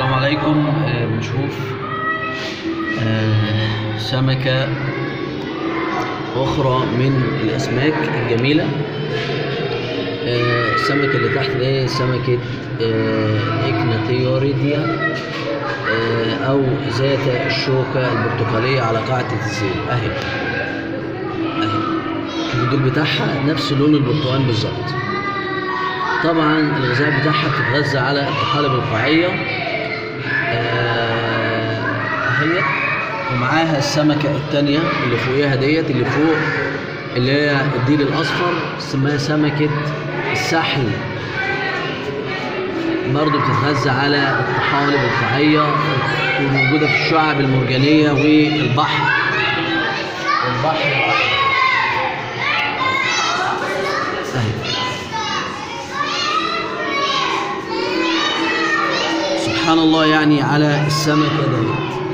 السلام عليكم آه، بنشوف آه، سمكة أخرى من الأسماك الجميلة آه، السمكة اللي تحت دي سمكة إكناتيوريديا أو ذات الشوكة البرتقالية على قاعدة الزيل أهي أهي الجدول بتاعها نفس لون البرتقال بالظبط طبعا الغذاء بتاعها بتتغذى على الطحالب القاعية آه، اهي ومعاها السمكة التانية اللي فوقيها ديت اللي فوق اللي هي الديل الأصفر اسمها سمكة السحل برضه بتتغذى على الطحالب القاعية وموجودة في الشعب المرجانية والبحر البحر الأحمر أهي سبحان الله يعني على السمكة ديت